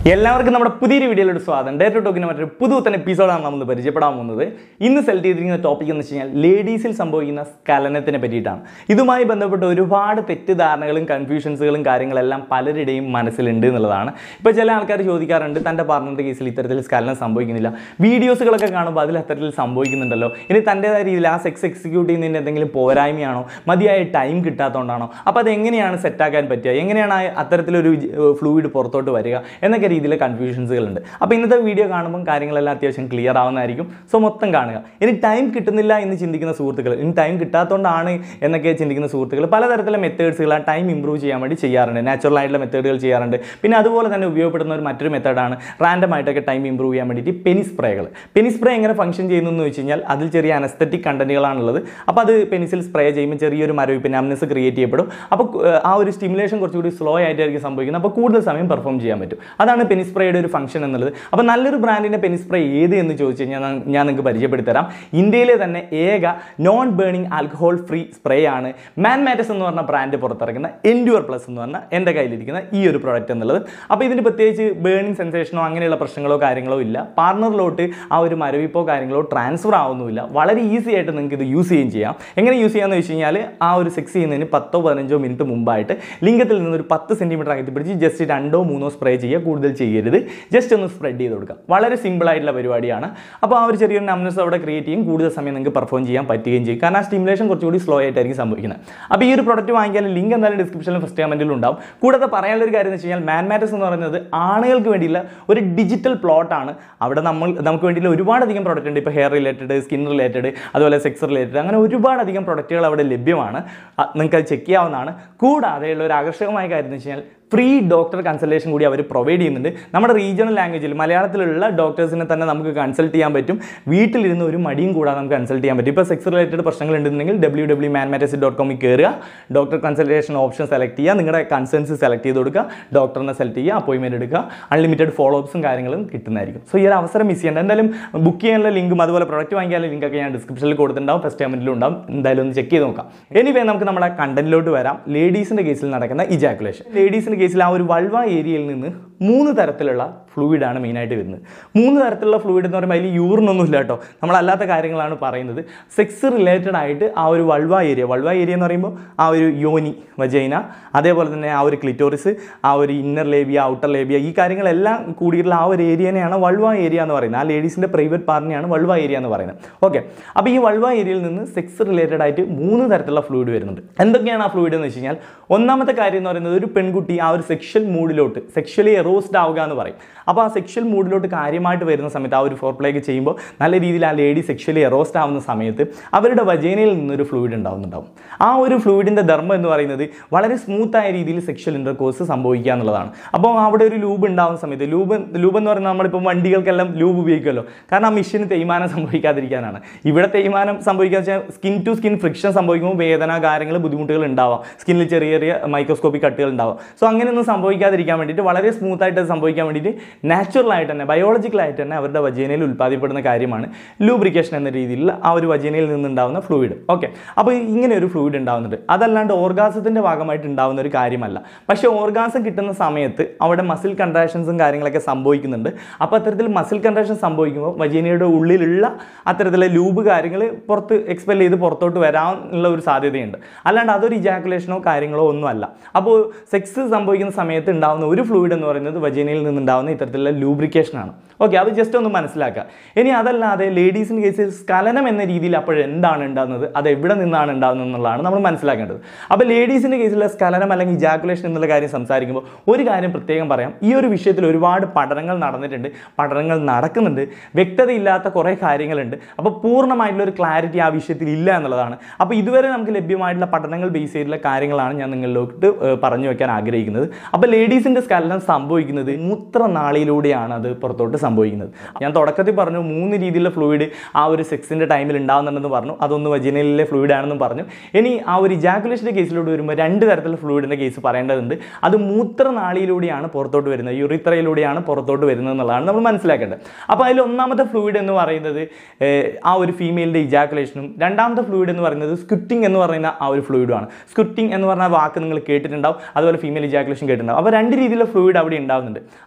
എല്ലാവർക്കും നമ്മുടെ പുതിയൊരു വീഡിയോയിലോട് സ്വാഗതം ഡേ ടു ടോക്കിന് മറ്റൊരു പുതുത്തൻ എപ്പിസോഡാണ് നമ്മൾ പരിചയപ്പെടാൻ പോകുന്നത് ഇന്ന് സെലക്ട് ചെയ്തിരിക്കുന്ന ടോപ്പിക് എന്ന് വെച്ച് കഴിഞ്ഞാൽ ലേഡീസിൽ സംഭവിക്കുന്ന സ്കലനത്തിനെ പറ്റിയിട്ടാണ് ഇതുമായി ബന്ധപ്പെട്ട് ഒരുപാട് തെറ്റിദ്ധാരണകളും കൺഫ്യൂഷൻസുകളും കാര്യങ്ങളെല്ലാം പലരുടെയും മനസ്സിലുണ്ട് എന്നുള്ളതാണ് ഇപ്പോൾ ചില ആൾക്കാർ ചോദിക്കാറുണ്ട് തൻ്റെ പാർട്ണറിൻ്റെ കേസിൽ ഇത്തരത്തിൽ സ്കലനം സംഭവിക്കുന്നില്ല വീഡിയോസുകളൊക്കെ കാണുമ്പോൾ അതിൽ അത്തരത്തിൽ സംഭവിക്കുന്നുണ്ടല്ലോ ഇനി തൻ്റെതായ രീതിയിൽ ആ സെക്സ് എക്സിക്യൂട്ട് ചെയ്യുന്നതിൻ്റെ എന്തെങ്കിലും പോരായ്മയാണോ മതിയായ ടൈം കിട്ടാത്തതുകൊണ്ടാണോ അപ്പോൾ അത് എങ്ങനെയാണ് സെറ്റാക്കാൻ പറ്റുക എങ്ങനെയാണ് ആ അത്തരത്തിലൊരു ഫ്ലൂയിഡ് പുറത്തോട്ട് വരിക എന്നൊക്കെ രീതിയിൽ കൺഫ്യൂഷൻസുകളുണ്ട് അപ്പോൾ ഇന്നത്തെ വീഡിയോ കാണുമ്പോൾ കാര്യങ്ങളെല്ലാം അത്യാവശ്യം ക്ലിയർ ആവുന്നതായിരിക്കും സോ മൊത്തം കാണുക ഇനി ടൈം കിട്ടുന്നില്ല എന്ന് ചിന്തിക്കുന്ന സുഹൃത്തുക്കൾ ഇനി ടൈം കിട്ടാത്തതുകൊണ്ടാണ് എന്നൊക്കെ ചിന്തിക്കുന്ന സുഹൃത്തുക്കൾ പലതരത്തിലുള്ള മെത്തേഡ്സുകൾ ആ ടൈം ഇമ്പ്രൂവ് ചെയ്യാൻ വേണ്ടി ചെയ്യാറുണ്ട് നാച്ചുറൽ ആയിട്ടുള്ള മെത്തേഡുകൾ ചെയ്യാറുണ്ട് പിന്നെ അതുപോലെ തന്നെ ഉപയോഗപ്പെടുന്ന ഒരു മറ്റൊരു മെത്തേഡാണ് റാൻഡം ആയിട്ടൊക്കെ ടൈം ഇമ്പ്രൂവ് ചെയ്യാൻ വേണ്ടിയിട്ട് പെനി സ്പ്രേകൾ പെനി സ്പ്രേ എങ്ങനെ ഫംഗ്ഷൻ ചെയ്യുന്നു എന്ന് വെച്ച് കഴിഞ്ഞാൽ അതിൽ ചെറിയ അനസ്തറ്റിക് കണ്ടന്റുകളാണുള്ളത് അപ്പോൾ അത് പെനിസിൽ സ്പ്രേ ചെയ്യുമ്പോൾ ചെറിയൊരു മരവിപ്പ് നംനെസ് ക്രിയേറ്റ് ചെയ്യപ്പെടും അപ്പോൾ ഏഹ്, ആ ഒരു സ്റ്റിമുലേഷൻ കുറച്ചുകൂടി സ്ലോ ആയിട്ടായിരിക്കും സംഭവിക്കുന്നത് അപ്പോൾ കൂടുതൽ സമയം പെർഫോം ചെയ്യാൻ പറ്റും അതാണ് പെനി സ്പ്രേയുടെ ഒരു ഫംഗ്ഷൻ എന്നുള്ളത് അപ്പോൾ നല്ലൊരു ബ്രാൻഡിൻ്റെ പെനി സ്പ്രേ ഏത് എന്ന് ചോദിച്ചു കഴിഞ്ഞാൽ ഞാൻ- ഞാൻ നിങ്ങൾക്ക് പരിചയപ്പെടുത്തി തരാം ഇന്ത്യയിലെ തന്നെ ഏക non burning alcohol free spray ആണ് മാൻ മാറ്റസ് എന്ന് പറഞ്ഞ ബ്രാൻഡ് പുറത്തിറക്കുന്ന എൻഡ്യൂർ പ്ലസ് എന്ന് പറഞ്ഞ എൻ്റെ കയ്യിലിരിക്കുന്ന ഈ ഒരു പ്രോഡക്റ്റ് എന്നുള്ളത് അപ്പോൾ ഇതിന് പ്രത്യേകിച്ച് ബേണിംഗ് സെൻസേഷനോ അങ്ങനെയുള്ള പ്രശ്നങ്ങളോ കാര്യങ്ങളോ ഇല്ല പാർട്ണറിലോട്ട് ആ ഒരു മരവിപ്പോ കാര്യങ്ങളോ ട്രാൻസ്ഫർ ആവുന്നുമില്ല വളരെ ഈസി ആയിട്ട് നിങ്ങൾക്ക് ഇത് യൂസ് ചെയ്യുകയും ചെയ്യാം എങ്ങനെ യൂസ് ചെയ്യാമെന്ന് വെച്ച് കഴിഞ്ഞാൽ ആ ഒരു സെക്സ് ചെയ്യുന്നതിന് പത്തോ പതിനഞ്ചോ മിനിറ്റ് മുമ്പായിട്ട് ലിംഗത്തിൽ നിന്ന് ഒരു പത്ത് സെൻറ്റിമീറ്റർ അകത്തി പിടിച്ച് ജസ്റ്റ് രണ്ടോ മൂന്നോ സ്പ്രേ ചെയ്യുക കൂടുതൽ ചെയ്യരുത് ജസ്റ്റ് ഒന്ന് സ്പ്രെഡ് ചെയ്ത് കൊടുക്കുക വളരെ സിമ്പിൾ ആയിട്ടുള്ള പരിപാടിയാണ് അപ്പോൾ ആ ഒരു ചെറിയൊരു നംനെസ് അവിടെ ക്രിയേറ്റ് ചെയ്യും കൂടുതൽ സമയം നിങ്ങൾക്ക് പെർഫോം ചെയ്യാൻ പറ്റുകയും ചെയ്യും കാരണം ആ സ്റ്റിമുലേഷൻ കുറച്ചുകൂടി സ്ലോ ആയിട്ടായിരിക്കും സംഭവിക്കുന്നത് അപ്പോൾ ഈ ഒരു പ്രൊഡക്റ്റ് വാങ്ങിക്കാൻ ലിങ്ക് എന്തായാലും ഡിസ്ക്രിപ്ഷനിലും ഫസ്റ്റ് കമൻറ്റിലും ഉണ്ടാവും കൂടാതെ പറയാനുള്ള ഒരു കാര്യം എന്ന് വെച്ച് കഴിഞ്ഞാൽ മാൻ മാറ്റസ് എന്ന് പറയുന്നത് ആണുങ്ങൾക്ക് വേണ്ടിയുള്ള ഒരു ഡിജിറ്റൽ പ്ലോട്ടാണ് അവിടെ നമ്മൾ നമുക്ക് വേണ്ടിയുള്ള ഒരുപാടധികം പ്രൊഡക്റ്റ് ഉണ്ട് ഇപ്പോൾ ഹെയർ റിലേറ്റഡ് സ്കിൻ റിലേറ്റഡ് അതുപോലെ സെക്സ് റിലേറ്റഡ് അങ്ങനെ ഒരുപാടധികം പ്രൊഡക്റ്റുകൾ അവിടെ ലഭ്യമാണ് നിങ്ങൾക്ക് അത് ചെക്ക് ചെയ്യാവുന്നതാണ് കൂടാതെ ഉള്ള ഒരു ആകർഷകമായ കാര്യം എന്ന് വെച്ച് കഴിഞ്ഞാൽ ഫ്രീ ഡോക്ടർ കൺസൾട്ടേഷൻ കൂടി അവർ പ്രൊവൈഡ് ചെയ്യുന്നുണ്ട് നമ്മുടെ റീജിയണൽ ലാംഗ്വേജിൽ മലയാളത്തിലുള്ള ഡോക്ടേഴ്സിനെ തന്നെ നമുക്ക് കൺസൾട്ട് ചെയ്യാൻ പറ്റും വീട്ടിലിരുന്ന് ഒരു മടിയും കൂടാതെ നമുക്ക് കൺസൾട്ട് ചെയ്യാൻ പറ്റും ഇപ്പോൾ സെക്സ് റിലേറ്റഡ് പ്രശ്നങ്ങൾ ഉണ്ടെന്നുണ്ടെങ്കിൽ W W man matters dot കോമിൽ കയറുക ഡോക്ടർ കൺസൾട്ടേഷൻ ഓപ്ഷൻ സെലക്ട് ചെയ്യുക നിങ്ങളുടെ കൺസേൺസ് സെലക്ട് ചെയ്ത് കൊടുക്കുക ഡോക്ടറിനെ സെലക്ട് ചെയ്യുക അപ്പോയിൻമെൻറ്റ് എടുക്കുക അൺലിമിറ്റഡ് ഫോളോ അപ്സും കാര്യങ്ങളും കിട്ടുന്നതായിരിക്കും സോ ഈ ഒരു അവസരം മിസ് ചെയ്യേണ്ട എന്തായാലും ബുക്ക് ചെയ്യാനുള്ള ലിങ്കും അതുപോലെ പ്രൊഡക്റ്റ് വാങ്ങിക്കാനുള്ള ലിങ്കൊക്കെ ഞാൻ ഡിസ്ക്രിപ്ഷനിൽ കൊടുത്തിട്ടുണ്ടാവും ഫസ്റ്റ് കമൻറ്റിലും ഉണ്ടാവും എന്തായാലും ഒന്ന് ചെക്ക് ചെയ്ത് നോക്കാം എനിവേ നമുക്ക് നമ്മുടെ കണ്ടന്റിലോട്ട് വരാം ലേഡീസിൻ്റെ കേസിൽ നടക്കുന്ന ഇജാക്കുലേഷൻ ലേഡീസിൻ്റെ കേസിൽ ആ ഒരു വൾവ ഏരിയയിൽ നിന്ന് മൂന്ന് തരത്തിലുള്ള ഫ്ലൂയിഡാണ് മെയിനായിട്ട് വരുന്നത് മൂന്ന് തരത്തിലുള്ള ഫ്ലൂയിഡ് എന്ന് പറയുമ്പോൾ അതിൽ യൂറിനൊന്നും ഇല്ല കേട്ടോ നമ്മളല്ലാത്ത കാര്യങ്ങളാണ് പറയുന്നത് സെക്സ് റിലേറ്റഡ് ആയിട്ട് ആ ഒരു വൾവ ഏരിയ വൾവ ഏരിയ എന്ന് പറയുമ്പോൾ ആ ഒരു യോനി വജൈന അതേപോലെ തന്നെ ആ ഒരു ക്ലിറ്റോറിസ് ആ ഒരു ഇന്നർ ലേബിയ ഔട്ടർ ലേബിയ ഈ കാര്യങ്ങളെല്ലാം കൂടിയിട്ടുള്ള ആ ഒരു ഏരിയനെയാണ് വൾവ ഏരിയ എന്ന് പറയുന്നത് ആ ലേഡീസിൻ്റെ പ്രൈവറ്റ് പാർട്ടിനെയാണ് വൾവ ഏരിയ എന്ന് പറയുന്നത് ഓക്കെ അപ്പോൾ ഈ വൾവ ഏരിയയിൽ നിന്ന് സെക്സ് റിലേറ്റഡ് ആയിട്ട് മൂന്ന് തരത്തിലുള്ള ഫ്ലൂയിഡ് വരുന്നുണ്ട് എന്തൊക്കെയാണ് ആ ഫ്ലൂയിഡ് എന്ന് വെച്ച് കഴിഞ്ഞാൽ ഒന്നാമത്തെ കാര്യം എന്ന് പറയുന്നത് ഒരു പെൺകുട്ടി ആ ഒരു സെക്ഷൽ മൂഡിലോട്ട് സെക്ഷലി എറോസ്ഡ് ആവുക എന്ന് പറയും അപ്പോൾ ആ സെക്ഷൽ മൂഡിലോട്ട് കാര്യമായിട്ട് വരുന്ന സമയത്ത് ആ ഒരു ഫോർ പ്ലേക്ക് ചെയ്യുമ്പോൾ നല്ല രീതിയിൽ ആ ലേഡി സെക്ഷലി എറോസ്ഡ് ആവുന്ന സമയത്ത് അവരുടെ വജേനയിൽ നിന്നൊരു ഫ്ലൂയിഡ് ഉണ്ടാവുന്നുണ്ടാവും ആ ഒരു ഫ്ലൂയിഡിൻ്റെ ധർമ്മം എന്ന് പറയുന്നത് വളരെ സ്മൂത്ത് ആയ രീതിയിൽ സെക്ഷൽ ഇൻ്റർകോഴ്സ് സംഭവിക്കുക എന്നുള്ളതാണ് അപ്പോൾ അവിടെ ഒരു ലൂബ് ഉണ്ടാവുന്ന സമയത്ത് ലൂബ് ലൂബ് എന്ന് പറയുന്നത് നമ്മളിപ്പോൾ വണ്ടികൾക്കെല്ലാം ലൂബ് ഉപയോഗിക്കുമല്ലോ കാരണം ആ മെഷീന് തേയ്മാനം സംഭവിക്കാതിരിക്കാനാണ് ഇവിടെ തേയ്മാനം സംഭവിക്കുക വെച്ചാൽ സ്കിൻ ടു സ്കിൻ ഫ്രിക്ഷൻ സംഭവിക്കുമ്പോൾ വേദന കാര്യങ്ങൾ ബുദ്ധിമുട്ടുകൾ ഉണ്ടാവാം സ്കിന്നിൽ ചെറിയ ചെറിയ മൈക്രോസ്കോപ്പിക് കട്ടുകൾ ഉണ്ടാവാം സോ അങ്ങനെയൊന്നും സംഭവിക്കാതിരിക്കാൻ വേണ്ടിയിട്ട് വളരെ സ്മൂത്ത് ആയിട്ട് അത് സംഭവിക്കാൻ വേണ്ടിയിട്ട് നാച്ചുറൽ ആയിട്ട് തന്നെ ബയോളജിക്കൽ ആയിട്ട് തന്നെ അവരുടെ വജേനയിൽ ഉൽപ്പാദിപ്പെടുന്ന കാര്യമാണ് ലൂബ്രിക്കേഷൻ എന്ന രീതിയിൽ ആ ഒരു വജേനയിൽ നിന്നുണ്ടാവുന്ന ഫ്ലൂയിഡ് ഓക്കെ അപ്പോൾ ഇങ്ങനെ ഒരു ഫ്ലൂയിഡ് ഉണ്ടാവുന്നുണ്ട് അതല്ലാണ്ട് ഓർഗാസത്തിൻ്റെ ഭാഗമായിട്ട് ഉണ്ടാവുന്ന ഒരു കാര്യമല്ല പക്ഷേ ഓർഗാസം കിട്ടുന്ന സമയത്ത് അവിടെ മസിൽ കൺട്രാക്ഷൻസും കാര്യങ്ങളൊക്കെ സംഭവിക്കുന്നുണ്ട് അപ്പോൾ അത്തരത്തിൽ മസിൽ കൺട്രാക്ഷൻ സംഭവിക്കുമ്പോൾ വജീനയുടെ ഉള്ളിലുള്ള അത്തരത്തിലുള്ള ലൂബ് കാര്യങ്ങൾ പുറത്ത് എക്സ്പെൽ ചെയ്ത് പുറത്തോട്ട് വരാനുള്ള ഒരു സാധ്യതയുണ്ട് അല്ലാണ്ട് അതൊരു ഇജാക്കുലേഷനോ കാര്യങ്ങളോ ഒന്നും അല്ല അപ്പോൾ സെക്സ് സംഭവിക്കുന്ന സമയത്ത് ഉണ്ടാകുന്ന ഒരു ഫ്ലൂയിഡ് എന്ന് പറയുന്നത് വജീനയിൽ നിന്നുണ്ടാകുന്ന ഇത്തരത്തിലുള്ള ലൂബ്രിക്കേഷനാണ് ഓക്കെ അത് ജസ്റ്റ് ഒന്ന് മനസ്സിലാക്കുക ഇനി അതല്ലാതെ ലേഡീസിൻ്റെ കേസിൽ സ്കലനം എന്ന രീതിയിൽ അപ്പോൾ എന്താണ് ഉണ്ടാകുന്നത് അത് എവിടെ നിന്നാണ് ഉണ്ടാകുന്നത് എന്നുള്ളതാണ് നമ്മൾ മനസ്സിലാക്കേണ്ടത് അപ്പോൾ ലേഡീസിൻ്റെ കേസിലെ സ്കലനം അല്ലെങ്കിൽ ഇജാക്കുലേഷൻ എന്നുള്ള കാര്യം സംസാരിക്കുമ്പോൾ ഒരു കാര്യം പ്രത്യേകം പറയാം ഈ ഒരു വിഷയത്തിൽ ഒരുപാട് പഠനങ്ങൾ നടന്നിട്ടുണ്ട് പഠനങ്ങൾ നടക്കുന്നുണ്ട് വ്യക്തതയില്ലാത്ത കുറേ കാര്യങ്ങളുണ്ട് അപ്പോൾ പൂർണ്ണമായിട്ടുള്ള ഒരു ക്ലാരിറ്റി ആ വിഷയത്തിൽ ഇല്ല എന്നുള്ളതാണ് അപ്പോൾ ഇതുവരെ നമുക്ക് ലഭ്യമായിട്ടുള്ള പഠനങ്ങൾ ബേസ് ചെയ്തിട്ടുള്ള കാര്യങ്ങളാണ് ഞാൻ നിങ്ങളിലോട്ട് ഏഹ്, പറഞ്ഞു വെക്കാൻ ആഗ്രഹിക്കുന്നത് അപ്പോൾ ലേഡീസിൻ്റെ സ്കലനം സംഭവിക്കുന്നത് മൂത്രനാളിയിലൂടെയാണ് അത് പുറത്തോട്ട് സംഭവിക്കുന്നത് ഞാൻ തുടക്കത്തിൽ പറഞ്ഞു മൂന്ന് രീതിയിലുള്ള ഫ്ലൂയിഡ് ആ ഒരു സെക്സിൻ്റെ ടൈമിൽ ഉണ്ടാകുന്നുണ്ടെന്ന് പറഞ്ഞു അതൊന്ന് വജിനലിലെ ഫ്ലൂയിഡ് ആണെന്നും പറഞ്ഞു ഇനി ആ ഒരു ഇജാക്കുലേഷൻ്റെ കേസിലോട്ട് വരുമ്പോൾ രണ്ട് തരത്തിലുള്ള ഫ്ലൂയിഡിൻ്റെ കേസ് പറയേണ്ടതുണ്ട് അത് മൂത്രനാളിയിലൂടെയാണ് പുറത്തോട്ട് വരുന്നത് യുറിത്രയിലൂടെയാണ് പുറത്തോട്ട് വരുന്നത് എന്നുള്ളതാണ് നമ്മൾ മനസ്സിലാക്കേണ്ടത് അപ്പോൾ അതിൽ ഒന്നാമത്തെ ഫ്ലൂയിഡ് എന്ന് പറയുന്നത് ഏഹ്, ആ ഒരു ഫീമെയിലിൻ്റെ ഇജാക്കുലേഷനും രണ്ടാമത്തെ ഫ്ലൂയിഡ് എന്ന് പറയുന്നത് സ്കുറ്റിംഗ് എന്ന് പറയുന്ന ആ ഒരു ഫ്ലൂയിഡുമാണ് സ്കുറ്റിംഗ് എന്ന് പറഞ്ഞ വാക്ക് നിങ്ങൾ കേട്ടിട്ടുണ്ടാവും അതുപോലെ ഫീമെയിൽ ഇജാക്കുലേഷൻ കേട്ടിട്ടുണ്ടാവും അപ്പോൾ രണ്ട് രീതിയിലുള്ള ഫ്ലൂയിഡ് അവിടെ ഉണ്ടാവുന്നുണ്ട് അപ്പോൾ അതിൽ ഫീമെയിൽ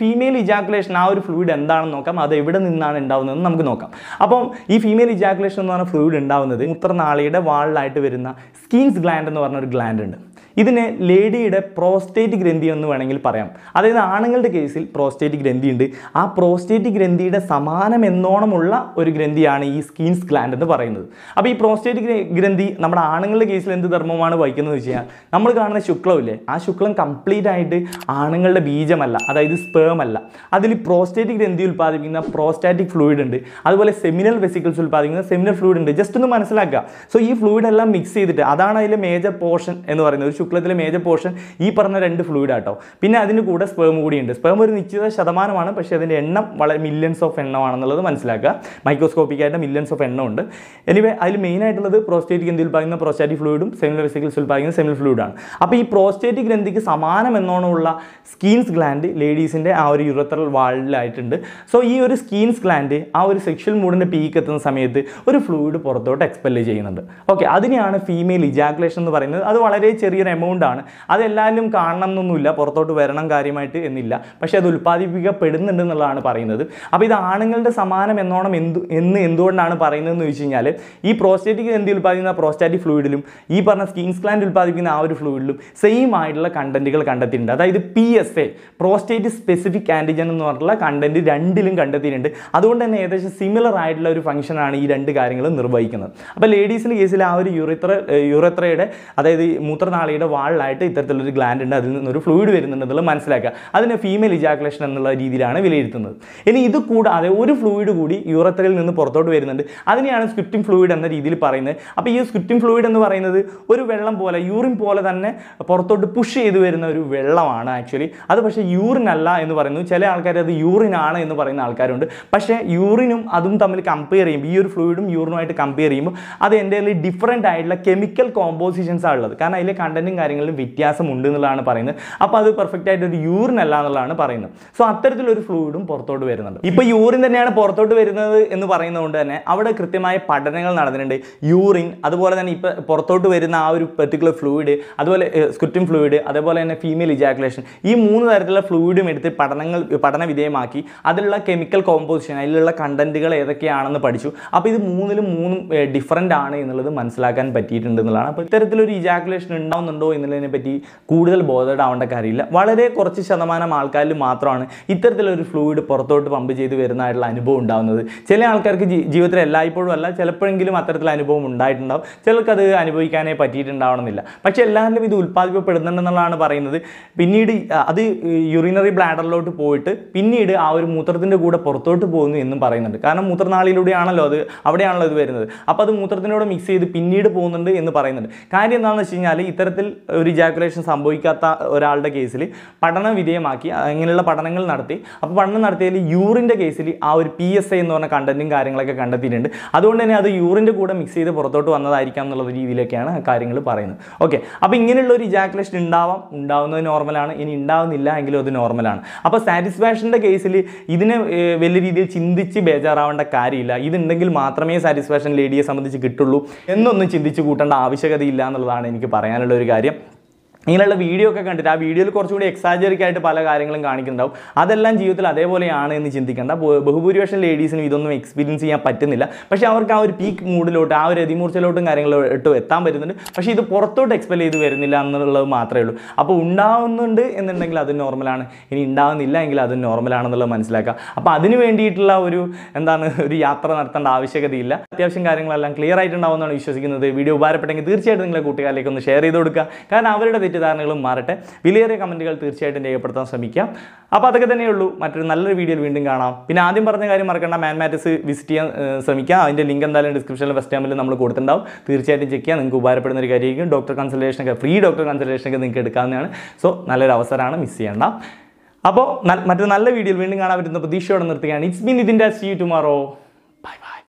ഫീമെയിൽ ഇജാക്കുലേഷൻ ആ ഒരു ഫ്ലൂയിഡ് എന്താണെന്ന് നോക്കാം അത് എവിടെ നിന്നാണ് ഉണ്ടാവുന്നതെന്ന് നമുക്ക് നോക്കാം അപ്പം ഈ ഫീമെയിൽ ഇജാക്കുലേഷൻ എന്ന് പറഞ്ഞ ഫ്ലൂയിഡ് ഉണ്ടാവുന്നത് മൂത്രനാളിയുടെ വാളിലായിട്ട് വരുന്ന സ്കീൻസ് ഗ്ലാൻഡ് എന്ന് പറഞ്ഞ ഒരു ഗ്ലാൻഡ് ഉണ്ട് ഇതിനെ ലേഡിയുടെ പ്രോസ്റ്റേറ്റ് ഗ്രന്ഥി എന്ന് വേണമെങ്കിൽ പറയാം അതായത് ആണുങ്ങളുടെ കേസിൽ പ്രോസ്റ്റേറ്റ് ഗ്രന്ഥി ഉണ്ട് ആ പ്രോസ്റ്റേറ്റ് ഗ്രന്ഥിയുടെ സമാനം എന്നോണമുള്ള ഒരു ഗ്രന്ഥിയാണ് ഈ സ്കീൻസ് ഗ്ലാൻഡ് എന്ന് പറയുന്നത് അപ്പോൾ ഈ പ്രോസ്റ്റേറ്റ് ഗ്ര- ഗ്രന്ഥി നമ്മുടെ ആണുങ്ങളുടെ കേസിൽ എന്ത് ധർമ്മമാണ് വഹിക്കുന്നത് വെച്ച് കഴിഞ്ഞാൽ നമ്മൾ കാണുന്ന ശുക്ലമില്ലേ ആ ശുക്ലം കംപ്ലീറ്റ് ആയിട്ട് ആണുങ്ങളുടെ ബീജമല്ല അതായത് സ്പേം അല്ല അതിൽ പ്രോസ്റ്റേറ്റ് ഗ്രന്ഥി ഉൽപ്പാദിപ്പിക്കുന്ന പ്രോസ്റ്റാറ്റിക് ഫ്ലൂയിഡ് ഉണ്ട് അതുപോലെ സെമിനൽ വെസിക്കിൾസ് ഉൽപ്പാദിപ്പിക്കുന്ന സെമിനൽ ഫ്ലൂയിഡ് ഉണ്ട് ജസ്റ്റ് ഒന്ന് മനസ്സിലാക്കുക സോ ഈ ഫ്ലൂയിഡ് എല്ലാം മിക്സ് ചെയ്തിട്ട് അതാണ് അതിലെ മേജർ പോർഷൻ എന്ന് പറയുന്നത് ഒരു ശുക്ലത്തിലെ മേജർ പോർഷൻ ഈ പറഞ്ഞ രണ്ട് ഫ്ലൂയിഡ് ആട്ടോ പിന്നെ അതിന് കൂടെ സ്പേം കൂടിയുണ്ട് സ്പേം ഒരു നിശ്ചിത ശതമാനമാണ് പക്ഷേ അതിൻ്റെ എണ്ണം വളരെ മില്യൺസ് ഓഫ് എണ്ണമാണെന്നുള്ളത് മനസ്സിലാക്കുക മൈക്രോസ്കോപ്പിക് ആയിട്ട് മില്യൺസ് ഓഫ് എണ്ണം ഉണ്ട് എനിവേ അതിൽ മെയിൻ ആയിട്ടുള്ളത് പ്രോസ്റ്റേറ്റ് ഗ്രന്ഥി ഉൽപ്പാദിക്കുന്ന പ്രോസ്റ്റാറ്റിക് ഫ്ലൂയിഡും സെമിനൽ വെസിക്കിൾസ് ഉൽപ്പാദിക്കുന്ന സെമിനൽ ഫ്ലൂയിഡാണ് അപ്പോൾ ഈ പ്രോസ്റ്റേറ്റ് ഗ്രന്ഥിക്ക് സമാനം എന്നോണമുള്ള സ്കീൻസ് ഗ്ലാൻഡ് ലേഡീസിൻ്റെ ആ ഒരു യുറത്രൽ വാളിലായിട്ടുണ്ട് സോ ഈ ഒരു സ്കീൻസ് ഗ്ലാൻഡ് ആ ഒരു സെക്ഷൽ മൂഡിൻ്റെ പീക്ക് എത്തുന്ന സമയത്ത് ഒരു ഫ്ലൂയിഡ് പുറത്തോട്ട് എക്സ്പെല് ചെയ്യുന്നുണ്ട് ഓക്കെ അതിനെയാണ് ഫീമെയിൽ ഇജാക്കുലേഷൻ എന്ന് പറയുന്നത് അത് വളരെ ചെറിയൊരു എമൗണ്ട് ആണ് അത് എല്ലാവരും കാണണം എന്നൊന്നുമില്ല പുറത്തോട്ട് വരണം കാര്യമായിട്ട് എന്നില്ല പക്ഷേ അത് ഉൽപ്പാദിപ്പിക്കപ്പെടുന്നുണ്ട് എന്നുള്ളതാണ് പറയുന്നത് അപ്പോൾ ഇത് ആണുങ്ങളുടെ സമാനം എന്നോണം എന്ത് എന്ന് എന്തുകൊണ്ടാണ് പറയുന്നതെന്ന് ചോദിച്ചു കഴിഞ്ഞാൽ ഈ പ്രോസ്റ്റേറ്റിക് ഗ്രന്ഥി ഉൽപ്പാദിക്കുന്ന പ്രോസ്റ്റാറ്റിക് ഫ്ലൂയിഡിലും ഈ പറഞ്ഞ സ്കീൻസ് ഗ്ലാൻഡ് ഉൽപ്പാദിപ്പിക്കുന്ന ആ ഒരു ഫ്ലൂയിഡിലും സെയിം ആയിട്ടുള്ള കണ്ടന്റുകൾ കണ്ടെത്തിയിട്ടുണ്ട് അതായത് P S A prostate specific antigen എന്ന് പറഞ്ഞിട്ടുള്ള കണ്ടന്റ് രണ്ടിലും കണ്ടെത്തിയിട്ടുണ്ട് അതുകൊണ്ട് തന്നെ ഏകദേശം സിമിലർ ആയിട്ടുള്ള ഒരു ഫംഗ്ഷനാണ് ഈ രണ്ട് കാര്യങ്ങളും നിർവഹിക്കുന്നത് അപ്പോൾ ലേഡീസിൻ്റെ കേസിൽ ആ ഒരു യുറത്ര യുറത്രയുടെ അതായത് ഈ മൂത്രനാളിയുടെ വാളിലായിട്ട് ഇത്തരത്തിലൊരു ഗ്ലാൻഡ് ഉണ്ട് അതിൽ നിന്നൊരു ഫ്ലൂയിഡ് വരുന്നുണ്ട് എന്നുള്ളത് മനസ്സിലാക്കുക അതിനെ ഫീമെയിൽ ഇജാക്കുലേഷൻ എന്നുള്ള രീതിയിലാണ് വിലയിരുത്തുന്നത് ഇനി ഇത് കൂടാതെ ഒരു ഫ്ലൂയിഡ് കൂടി യുറത്രയിൽ നിന്ന് പുറത്തോട്ട് വരുന്നുണ്ട് അതിനെയാണ് സ്ക്രിപ്റ്റിംഗ് ഫ്ലൂയിഡ് എന്ന രീതിയിൽ പറയുന്നത് അപ്പോൾ ഈ സ്ക്രിപ്റ്റിംഗ് ഫ്ലൂയിഡ് എന്ന് പറയുന്നത് ഒരു വെള്ളം പോലെ യൂറിൻ പോലെ തന്നെ പുറത്തോട്ട് പുഷ് ചെയ്ത് വരുന്ന ഒരു വെള്ളമാണ് ആക്ച്വലി അത് പക്ഷേ യൂറിൻ അല്ല എന്ന് പറയുന്നു ചില ആൾക്കാർ അത് യൂറിൻ ആണ് എന്ന് പറയുന്ന ആൾക്കാരുണ്ട് പക്ഷേ യൂറിനും അതും തമ്മിൽ കമ്പയർ ചെയ്യുമ്പോൾ ഈ ഒരു ഫ്ലൂയിഡും യൂറിനുമായിട്ട് കമ്പയർ ചെയ്യുമ്പോൾ അത് എൻ്റെ ഡിഫറെൻ്റ് ആയിട്ടുള്ള കെമിക്കൽ കോമ്പോസിഷൻസ് ആണ് ഉള്ളത് കാരണം അതിലെ കണ്ടന്റും കാര്യങ്ങളിലും വ്യത്യാസമുണ്ട് എന്നുള്ളതാണ് പറയുന്നത് അപ്പോൾ അത് പെർഫെക്റ്റ് ആയിട്ട് ഒരു യൂറിൻ അല്ല എന്നുള്ളതാണ് പറയുന്നത് സോ അത്തരത്തിലൊരു ഫ്ലൂയിഡും പുറത്തോട്ട് വരുന്നുണ്ട് ഇപ്പോൾ യൂറിൻ തന്നെയാണ് പുറത്തോട്ട് വരുന്നത് എന്ന് പറയുന്നതുകൊണ്ട് തന്നെ അവിടെ കൃത്യമായ പഠനങ്ങൾ നടന്നിട്ടുണ്ട് യൂറിൻ അതുപോലെ തന്നെ ഇപ്പോൾ പുറത്തോട്ട് വരുന്ന ആ ഒരു പെർട്ടിക്കുലർ ഫ്ലൂയിഡ് അതുപോലെ സ്കുറ്റിം ഫ്ലൂയിഡ് അതേപോലെ തന്നെ ഫീമെയിൽ ഇജാക്കുലേഷൻ ഈ മൂന്ന് തരത്തിലുള്ള ഫ്ലൂയിഡും എടുത്ത് പഠനങ്ങൾ പഠന വിധേയമാക്കി അതിലുള്ള കെമിക്കൽ കോമ്പോസിഷൻ അതിലുള്ള കണ്ടന്റുകൾ ഏതൊക്കെയാണെന്ന് പഠിച്ചു അപ്പോൾ ഇത് മൂന്നിലും മൂന്നും ഡിഫറൻ്റ് ആണ് എന്നുള്ളത് മനസ്സിലാക്കാൻ പറ്റിയിട്ടുണ്ട് എന്നുള്ളതാണ് അപ്പോൾ ഇത്തരത്തിലൊരു ഇജാക്കുലേഷൻ ഉണ്ടാവുന്നുണ്ടോ എന്നുള്ളതിനെ പറ്റി കൂടുതൽ ബോധേഡാവേണ്ട കാര്യമില്ല വളരെ കുറച്ച് ശതമാനം ആൾക്കാരിൽ മാത്രമാണ് ഇത്തരത്തിലൊരു ഫ്ലൂയിഡ് പുറത്തോട്ട് പമ്പ് ചെയ്ത് വരുന്നതായിട്ടുള്ള അനുഭവം ഉണ്ടാകുന്നത് ചില ആൾക്കാർക്ക് ജീ- ജീവിതത്തിൽ എല്ലായ്പ്പോഴും അല്ല ചിലപ്പോഴെങ്കിലും അത്തരത്തിലുള്ള അനുഭവം ഉണ്ടായിട്ടുണ്ടാവും ചിലർക്ക് അത് അനുഭവിക്കാനേ പറ്റിയിട്ടുണ്ടാവണമെന്നില്ല പക്ഷേ എല്ലാവരിലും ഇത് ഉൽപ്പാദിക്കപ്പെടുന്നുണ്ടെന്നുള്ളതാണ് പറയുന്നത് പിന്നീട് ആ, അത് യുറിനറി ബ്ലാഡറിലോട്ട് പോയിട്ട് പിന്നീട് ആ ഒരു മൂത്രത്തിൻ്റെ കൂടെ പുറത്തോട്ട് പോകുന്നു എന്നും പറയുന്നുണ്ട് കാരണം മൂത്രനാളിയിലൂടെയാണല്ലോ അത് അവിടെയാണല്ലോ ഇത് വരുന്നത് അപ്പോൾ അത് മൂത്രത്തിനോട് മിക്സ് ചെയ്ത് പിന്നീട് പോകുന്നുണ്ട് എന്ന് പറയുന്നുണ്ട് കാര്യം എന്താണെന്ന് വെച്ച് കഴിഞ്ഞാൽ ഇത്തരത്തിൽ ഒരു ഇജാക്കുലേഷൻ സംഭവിക്കാത്ത ഒരാളുടെ കേസിൽ പഠന വിധേയമാക്കി അങ്ങനെയുള്ള പഠനങ്ങൾ നടത്തി അപ്പോൾ പഠനം നടത്തിയതിൽ യൂറിൻ്റെ കേസിൽ ആ ഒരു പി എസ് ഐ എന്ന് പറഞ്ഞ കണ്ടന്റും കാര്യങ്ങളൊക്കെ കണ്ടെത്തിയിട്ടുണ്ട് അതുകൊണ്ട് തന്നെ അത് യൂറിൻ്റെ കൂടെ മിക്സ് ചെയ്ത് പുറത്തോട്ട് വന്നതായിരിക്കാം എന്നുള്ള രീതിയിലൊക്കെയാണ് കാര്യങ്ങൾ പറയുന്നത് ഓക്കെ അപ്പോൾ ഇങ്ങനെയുള്ള ഒരു ഇജാക്കുലേഷൻ ഉണ്ടാവാം ഉണ്ടാവുന്നത് നോർമലാണ് ഇനി ഉണ്ടാവുന്നില്ല എങ്കിലും അത് നോർമലാണ് അപ്പോൾ സാറ്റിസ്ഫാക്ഷൻ്റെ കേസിൽ ഇതിനെ ഏർ, വലിയ രീതിയിൽ ചിന്തിച്ച് ബേജാറാവേണ്ട കാര്യമില്ല ഇതുണ്ടെങ്കിൽ മാത്രമേ സാറ്റിസ്ഫാക്ഷൻ ലേഡിയെ സംബന്ധിച്ച് കിട്ടുള്ളൂ എന്നൊന്നും ചിന്തിച്ച് കൂട്ടേണ്ട ആവശ്യകതയില്ല എന്നുള്ളതാണ് എനിക്ക് പറയാനുള്ള ഒരു കാര്യം ഇങ്ങനെയുള്ള വീഡിയോ ഒക്കെ കണ്ടിട്ട് ആ വീഡിയോയിൽ കുറച്ചുകൂടി എക്സാജറിക് ആയിട്ട് പല കാര്യങ്ങളും കാണിക്കുന്നുണ്ടാവും അതെല്ലാം ജീവിതത്തിൽ അതേപോലെയാണ് എന്ന് ചിന്തിക്കേണ്ട ബഹു- ബഹുഭൂരിപക്ഷം ലേഡീസിനും ഇതൊന്നും എക്സ്പീരിയൻസ് ചെയ്യാൻ പറ്റുന്നില്ല പക്ഷേ അവർക്ക് ആ ഒരു പീക്ക് മൂഡിലോട്ട് ആ ഒരു അതിമൂർച്ചയിലോട്ടും കാര്യങ്ങളിലോട്ടും എത്താൻ പറ്റുന്നുണ്ട് പക്ഷേ ഇത് പുറത്തോട്ട് എക്സ്പെൽ ചെയ്ത് വരുന്നില്ല എന്നുള്ളത് മാത്രമേ ഉള്ളൂ അപ്പോൾ ഉണ്ടാവുന്നുണ്ട് എന്നുണ്ടെങ്കിൽ അത് നോർമലാണ് ഇനി ഉണ്ടാവുന്നില്ല എങ്കിൽ അത് നോർമലാണെന്നുള്ളത് മനസ്സിലാക്കുക അപ്പോൾ അതിന് വേണ്ടിയിട്ടുള്ള ഒരു എന്താണ് ഒരു യാത്ര നടത്തേണ്ട ആവശ്യകതയില്ല അത്യാവശ്യം കാര്യങ്ങളെല്ലാം ക്ലിയർ ആയിട്ടുണ്ടാവുമെന്നാണ് വിശ്വസിക്കുന്നത് വീഡിയോ ഉപകാരപ്പെട്ടെങ്കിൽ തീർച്ചയായിട്ടും നിങ്ങളെ കൂട്ടുകാരിലേക്ക് ഒന്ന് ഷെയർ ചെയ്ത് കൊടുക്കുക കാരണം അവരുടെ തെറ്റിദ്ധാരണകളും മാറട്ടെ വിലയേറിയ കമൻറ്റുകൾ തീർച്ചയായിട്ടും രേഖപ്പെടുത്താൻ ശ്രമിക്കാം അപ്പോൾ അതൊക്കെ തന്നെയുള്ളൂ മറ്റൊരു നല്ലൊരു വീഡിയോയിൽ വീണ്ടും കാണാം പിന്നെ ആദ്യം പറഞ്ഞ കാര്യം മറക്കണ്ട മാൻ മാറ്റസ് വിസിറ്റ് ചെയ്യാൻ ഏഹ്, ശ്രമിക്കുക അതിൻ്റെ ലിങ്ക് എന്തായാലും ഡിസ്ക്രിപ്ഷനിൽ ഫസ്റ്റ് ടൈമിൽ നമ്മൾ കൊടുത്തിട്ടുണ്ടാവും തീർച്ചയായിട്ടും ചെക്ക് ചെയ്യാം നിങ്ങൾക്ക് ഉപകാരപ്പെടുന്ന ഒരു കാര്യമായിരിക്കും ഡോക്ടർ കൺസൾട്ടേഷൻ ഒക്കെ ഫ്രീ ഡോക്ടർ കൺസൾട്ടേഷൻ ഒക്കെ നിങ്ങൾക്ക് എടുക്കാവുന്നതാണ് സോ നല്ലൊരു അവസരമാണ് മിസ് ചെയ്യേണ്ട അപ്പോൾ മറ്റൊരു നല്ല വീഡിയോയിൽ വീണ്ടും കാണാൻ പറ്റുന്ന പ്രതീക്ഷയോടെ നിർത്തുകയാണ് ഇറ്റ്സ് ബീൻ ഇതിൻ്റെ സീ ടുമാറോ ബൈ ബൈ